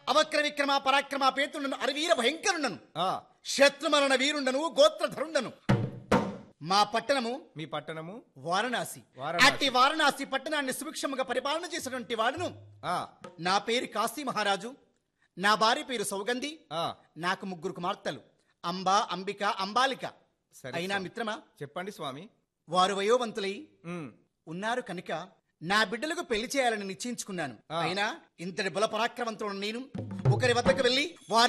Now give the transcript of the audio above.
అవక్ర విక్రమ పరాక్రమ పేతుడను అరవీర భయంకరుండను ఆ శత్రుమరణ వీరుండను గోత్రధరుండను మా పట్టణము మీ పట్టణము వారణాసి వారణాసి. అట్టి వారణాసి పట్టణాన్ని సుభిక్షముగా పరిపాలన చేసినటువంటి వాడును ఆ నా పేరు కాశీ మహారాజు నా భార్య పేరు సౌగంధి ఆ నాకు ముగ్గురు కుమార్తెలు అంబా అంబిక అంబాలిక సరే, అయినా స్వామి. మిత్రమా చెప్పండి స్వామి వారు వయోవంతులై ఉమ్, ఉన్నారు కనుక నా బిడ్డలకు పెళ్లి చేయాలని నిశ్చయించుకున్నాను ఆ. అయినా ఇంతటి బల పరాక్రమంతో నేను ఒకరి వద్దకు వెళ్ళి వారి